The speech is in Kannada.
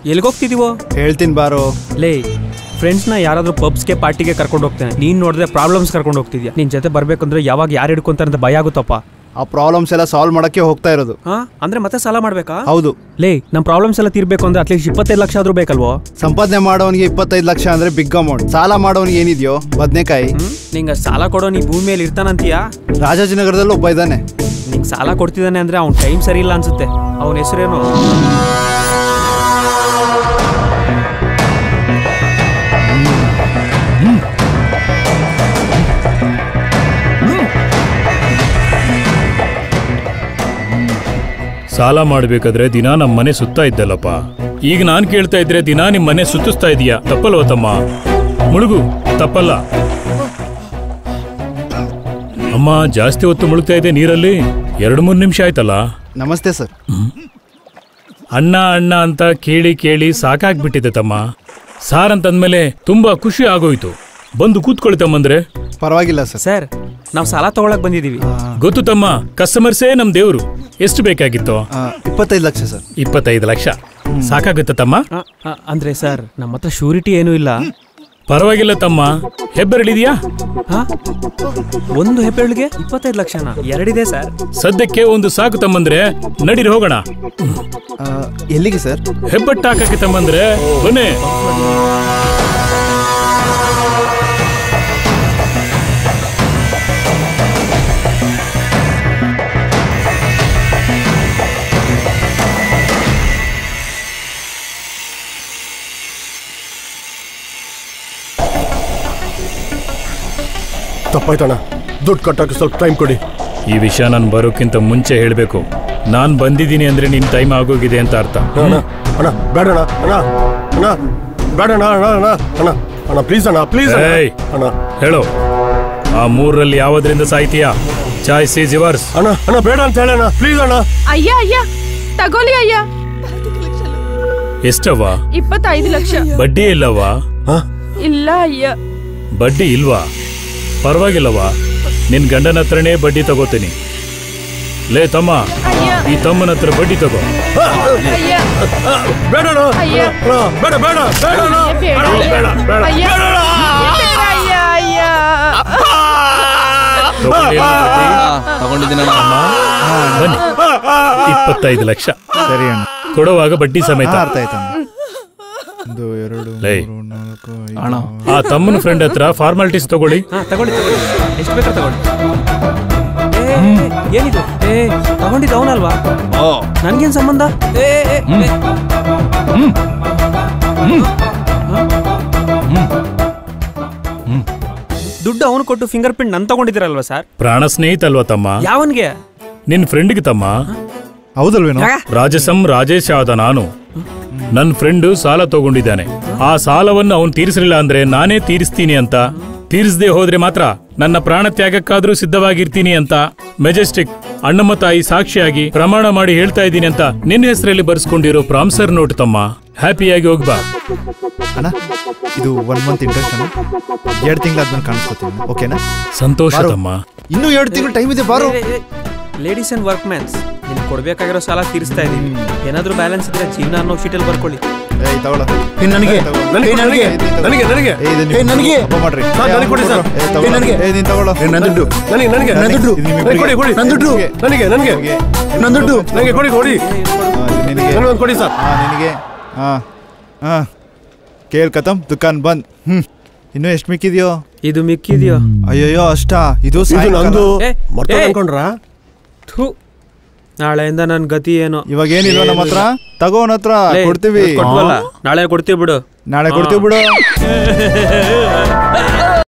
ಎಲ್ಗೋಗ್ತಿದೀವೋ ಹೇಳ್ತೀನಿ ಬಾರೋ ಲೇ ಫ್ರೆಂಡ್ಸ್ನ ಯಾರಾದ್ರೂ ಪಬ್ಸ್ಗೆ ಪಾರ್ಟಿಗೆ ಕರ್ಕೊಂಡು ಹೋಗ್ತೇನೆ ನೀನ್ ನೋಡಿದ್ರೆ ಪ್ರಾಬ್ಲಮ್ಸ್ ಕರ್ಕೊಂಡು ಹೋಗ್ತಿದ್ಯಾ ನಿನ್ ಜೊತೆ ಬರ್ಬೇಕಂದ್ರೆ ಯಾವಾಗ ಯಾರು ಹಿಡ್ಕೊಂತಾರೆ ಅಂತ ಭಯ ಆಗುತ್ತಪ್ಪ ಆ ಪ್ರಾಬ್ಲಮ್ಸ್ ಎಲ್ಲ ಸಾಲ್ವ್ ಮಾಡಕ್ಕೆ ಹೋಗ್ತಾ ಇರೋದು ಹಾ ಅಂದ್ರೆ ಮತ್ತೆ ಸಾಲ ಮಾಡ್ಬೇಕಾ ಹೌದು ಲೇ ನಮ್ಮ ಪ್ರಾಬ್ಲಮ್ಸ್ ಎಲ್ಲ ತೀರ್ಬೇಕು ಅಂದ್ರೆ ಅಟ್ಲೀಸ್ಟ್ ಇಪ್ಪತ್ತೈದು ಲಕ್ಷ ಆದ್ರೂ ಬೇಕಲ್ವೋ ಸಂಪಾದನೆ ಮಾಡೋನಿಗೆ ಇಪ್ಪತ್ತೈದು ಲಕ್ಷ ಅಂದ್ರೆ ಬಿಗ್ ಅಮೌಂಟ್ ಸಾಲ ಮಾಡೋನಿಗೆ ಏನಿದೆಯೋ ಬದನೆಕಾಯಿ ಹ್ಮ್ ನಿಂಗೆ ಸಾಲ ಕೊಡೋ ನೀ ಭೂಮಿ ಮೇಲೆ ಇರ್ತಾನಂತೀಯಾ ರಾಜಾಜಿನಗರದಲ್ಲಿ ಒಬ್ಬ ಇದ್ದಾನೆ ನಿಂಗೆ ಸಾಲ ಕೊಡ್ತಿದ್ದಾನೆ ಅಂದ್ರೆ ಅವ್ನ ಟೈಮ್ ಸರಿ ಇಲ್ಲ ಅನ್ಸುತ್ತೆ ಅವನ ಹೆಸರೇನು ಸಾಲ ಮಾಡ್ಬೇಕಾದ್ರೆ ದಿನ ನಮ್ಮ ಮನೆ ಸುತ್ತಾ ಇದ್ದಲ್ಲಪ್ಪ ಈಗ ನಾನ್ ಕೇಳ್ತಾ ಇದ್ರೆ ದಿನ ನಿಮ್ ಮನೆ ಸುತ್ತಿಸ್ತಾ ಇದೀಯಾ ತಪ್ಪಲ್ವ ತಮ್ಮ ಮುಳುಗು ತಪ್ಪಲ್ಲ ಅಮ್ಮ ಜಾಸ್ತಿ ಹೊತ್ತು ಮುಳುಗ್ತಾ ಇದೆ ನೀರಲ್ಲಿ ಎರಡು ಮೂರು ನಿಮಿಷ ಆಯ್ತಲ್ಲ ನಮಸ್ತೆ ಸರ್ ಅಣ್ಣ ಅಣ್ಣ ಅಂತ ಕೇಳಿ ಕೇಳಿ ಸಾಕಾಗ್ಬಿಟ್ಟಿದೆ ತಮ್ಮ ಸಾರ್ ಅಂತಂದ್ಮೇಲೆ ತುಂಬಾ ಖುಷಿ ಆಗೋಯ್ತು ಬಂದು ಕೂತ್ಕೊಳ್ಳಿ ತಮ್ಮಂದ್ರೆ ಪರವಾಗಿಲ್ಲ ಸರ್ ಸರ್ ನಾವು ಸಾಲ ತಗೊಳಕ್ ಬಂದಿದೀವಿ ಗೊತ್ತು ತಮ್ಮ ಕಸ್ಟಮರ್ಸೇ ನಮ್ ದೇವ್ರು ಎಷ್ಟು ಬೇಕಾಗಿತ್ತು ಆ, ಇಪ್ಪತ್ತೈದು ಲಕ್ಷ ಸರ್ ಇಪ್ಪತ್ತೈದು ಲಕ್ಷ ಸಾಕಾಗುತ್ತ ತಮ್ಮ ಆ, ಆ, ಅಂದ್ರೆ ಸರ್ ನಮ್ಮ ಹತ್ರ ಶೂರಿಟಿ ಏನೂ ಇಲ್ಲ ಪರವಾಗಿಲ್ಲ ತಮ್ಮ ಹೆಬ್ಬೆರಳಿದೆಯಾ ಹಾ ಒಂದು ಹೆಬ್ಬೆರಳಿಗೆ ಇಪ್ಪತ್ತೈದು ಲಕ್ಷನ ಎರಡಿದೆ ಸರ್ ಸದ್ಯಕ್ಕೆ ಒಂದು ಸಾಕು ತಮ್ಮಂದ್ರೆ ನಡೀರಿ ಹೋಗೋಣ ಆ, ಎಲ್ಲಿಗೆ ಸರ್ ಹೆಬ್ಬಟ್ಟು ಹಾಕಕ್ಕೆ ತಮ್ಮಂದ್ರೆ ಬನ್ನಿ ತಪ್ಪಾಯ್ತಣ್ಣ ದುಡ್ಡು ಕಟ್ಟಕ್ಕೆ ಸ್ವಲ್ಪ ಟೈಮ್ ಕೊಡಿ ಈ ವಿಷಯ ನಾನು ಬರೋಕ್ಕಿಂತ ಮುಂಚೆ ಹೇಳಬೇಕು ನಾನು ಬಂದಿದ್ದೀನಿ ಅಂದ್ರೆ ನಿನ್ ಟೈಮ್ ಆಗೋಗಿದೆ ಅಂತ ಅರ್ಥ ಅಣ್ಣ ಅಣ್ಣ ಬೇಡಣ್ಣ ಅಣ್ಣ ಅಣ್ಣ ಬೇಡಣ್ಣ ಅಣ್ಣ ಅಣ್ಣ ಅಣ್ಣ ಅಣ್ಣ ಪ್ಲೀಸ್ ಅಣ್ಣ ಪ್ಲೀಸ್ ಏಯ್. ಅಣ್ಣ ಹೇಳು ಆ ಮೂರರಲ್ಲಿ ಯಾವ್ದ್ರಿಂದ ಸಾಯ್ತೀಯಾ ಚಾಯ್ಸ್ ಈಸ್ ಯುವರ್ಸ್ ಅಣ್ಣ ಅಣ್ಣ ಬೇಡ ಅಂತ ಹೇಳಣ್ಣ ಪ್ಲೀಸ್ ಅಣ್ಣ ಅಯ್ಯ ಅಯ್ಯ ತಗೋಲಿ ಅಯ್ಯ ಎಷ್ಟವ್ವ ಇಪ್ಪತ್ತೈದು ಲಕ್ಷ ಬಡ್ಡಿ ಇಲ್ಲವಾ ಹಾ ಇಲ್ಲ ಅಯ್ಯ ಬಡ್ಡಿ ಇಲ್ವಾ ಪರವಾಗಿಲ್ಲವಾ ನಿನ್ ಗಂಡನ ಹತ್ರನೇ ಬಡ್ಡಿ ತಗೋತೀನಿ ಲೇ ತಮ್ಮ ಅಯ್ಯ ಈ ತಮ್ಮನ ಹತ್ರ ಬಡ್ಡಿ ತಗೋ ಅಯ್ಯ ಬೇಡಣ್ಣ ಅಯ್ಯ. ಅಣ್ಣ, ಬೇಡ ಬೇಡ ಬೇಡ ಅಣ್ಣ. ಬೇಡ ಅಣ್ಣ, ಬೇಡ ಬೇಡ ಅಯ್ಯ ಬೇಡಣ್ಣ. ಬೇಡ ಅಯ್ಯ ಅಯ್ಯ ತಗೊಳ್ಳಿ ಅಮ್ಮ ಬಡ್ಡಿ. ತಗೊಂಡಿದ್ದೀನಣ್ಣ ಬನ್ನಿ ಇಪ್ಪತ್ತೈದು ಲಕ್ಷ ಸರಿ ಅಣ್ಣ ಕೊಡುವಾಗ ಬಡ್ಡಿ ಸಮೇತ ಅರ್ಥ ಆಯ್ತಣ್ಣ ಒಂದು ಎರಡು ಲೇ. ಮೂರು ನಾಲ್ಕು ಐದು ಅಣ್ಣ ಆ ತಮ್ಮನ ಫ್ರೆಂಡ್ ಹತ್ರ ಫಾರ್ಮಾಲಿಟೀಸ್ ತಗೊಳ್ಳಿ ಹಾ ತಗೊಳ್ಳಿ ತಗೊಳ್ಳಿ ಎಷ್ಟು ಬೇಕಾದ್ರೆ ತಗೊಳ್ಳಿ ಏ, ಏ, ಏನಿದು ಏ ತಗೊಂಡಿದ್ದು ಅವನಲ್ವಾ ನನ್ಗೇನ್ ಸಂಬಂಧ ಏ, ಏ, ಏ, ಏ. ದುಡ್ಡು ಅವನು ಕೊಟ್ಟು ಫಿಂಗರ್ ಪ್ರಿಂಟ್ ನನ್ ತಗೊಂಡಿದ್ದೀರಲ್ವಾ ಸರ್ ಪ್ರಾಣ ಸ್ನೇಹಿತ ಅಲ್ವಾ ತಮ್ಮ ಯಾವನ್ಗೆ ನಿನ್ ಫ್ರೆಂಡ್ಗೆ ತಮ್ಮ ಹೌದಲ್ವೇನೋ ರಾಜಸಂ ರಾಜೇಶ್ ಆದ ನಾನು ನನ್ನ ಫ್ರೆಂಡು ಸಾಲ ತಗೊಂಡಿದ್ದಾನೆ ಆ ಸಾಲವನ್ನು ಅವನು ತೀರಿಸಲಿಲ್ಲ ಅಂದ್ರೆ ನಾನೇ ತೀರಿಸ್ತೀನಿ ಅಂತ ತೀರಿಸದೆ ಹೋದ್ರೆ ಮಾತ್ರ ನನ್ನ ಪ್ರಾಣ ತ್ಯಾಗಕ್ಕಾದ್ರೂ ಸಿದ್ಧವಾಗಿರ್ತೀನಿ ಅಂತ ಮೆಜೆಸ್ಟಿಕ್ ಅಣ್ಣಮ್ಮ ತಾಯಿ ಸಾಕ್ಷಿಯಾಗಿ ಪ್ರಮಾಣ ಮಾಡಿ ಹೇಳ್ತಾ ಇದ್ದೀನಿ ಅಂತ ನಿನ್ನ ಹೆಸರಲ್ಲಿ ಬರ್ಸ್ಕೊಂಡಿರೋ ಪ್ರಾಮ್ಸರ್ ನೋಟ್ ತಮ್ಮ ಹ್ಯಾಪಿಯಾಗಿ ಹೋಗ್ಬಾ ಅಣ್ಣ ಇದು ಒನ್ ಮಂತ್ ಇಂಟ್ರೆಸ್ಟ್ ಅಣ್ಣ ಎರಡು ತಿಂಗಳಾದ್ಮೇಲೆ ಕಾಣಿಸ್ಕೊತೀನಿ ಓಕೆನಾ ಸಂತೋಷ ಬಾರೋ. ತಮ್ಮ ಇನ್ನೂ ಎರಡು ತಿಂಗಳು ಟೈಮ್ ಇದೆ ಬಾರೋ ಲೇಡೀಸ್ ಅಂಡ್ ವರ್ಕ್ ಮ್ಯಾನ್ಸ್ ನಿಮ್ಗೆ ಕೊಡ್ಬೇಕಾಗಿರೋ ಸಾಲ ತೀರಿಸ್ತಾ ಇದೀನಿ ಏನಾದ್ರೂ ಬ್ಯಾಲೆನ್ಸ್ ಇದ್ರೆ ಜೀವನ ಅನ್ನೋ ಶೀಟಲ್ಲಿ ಬರ್ಕೊಳ್ಳಿ ಏಯ್ ತಗೊಳ್ಳ ಏ, ನನಗೆ ನನಗೆ ನನಗೆ ನನಗೆ ನನಗೆ ಏ ನನಗೆ ಮಾಡ್ರಿ ಸರ್, ನನಗೆ ಕೊಡಿ ಸರ್. ಏ, ತಗೊಳ್ಳ. ಏ, ನನಗೆ. ಏ ನೀನ್ ತಗೊಳ್ಳೋ ನನ್ನ ದುಡ್ಡು ನನಗೆ ನನಗೆ ನನ್ನ ದುಡ್ಡು. ಇದು ನಿಮಗೆ ಕೊಡಿ ಕೊಡಿ ನನ್ನ ದುಡ್ಡು. ನನಗೆ ನನಗೆ ನಿನಗೆ. ನನ್ನ ದುಡ್ಡು ನನಗೆ ಕೊಡಿ ಕೊಡಿ ಆ, ನಿನಗೆ ನನಗೊಂದು ಕೊಡಿ ಸರ್ ಹಾ ನಿನಗೆ ಹಾ ಹಾ ಕೇಳ್ ಕತಮ್ ದುಕಾನ್ ಬಂದ್ ಹ್ಮ್ ಇನ್ನು ಎಷ್ಟು ಮಿಕ್ಕಿದ್ಯೋ ಇದು ಮಿಕ್ಕಿದ್ಯೋ ಅಯ್ಯಯ್ಯೋ ಅಷ್ಟಾ ಇದು ಇದು ಸಾಯಂಕಾಲ. ನಂದು ಏ, ಮರ್ತ ಏ. ಅನ್ಕೊಂಡ್ರಾ ಥು ನಾಳೆಯಿಂದ ನನ್ನ ಗತಿ ಏನು ಇವಾಗ ಏನಿಲ್ವ ನಮ್ಮ ಹತ್ರ ತಗೋ ಅವನ ಹತ್ರ ಲೇ, ಕೊಡ್ತೀವಿ ಕೊಟ್ವಲ್ಲ ನಾಳೆ ಕೊಡ್ತೀವಿ ಬಿಡು ನಾಳೆ ಕೊಡ್ತೀವಿ ಬಿಡು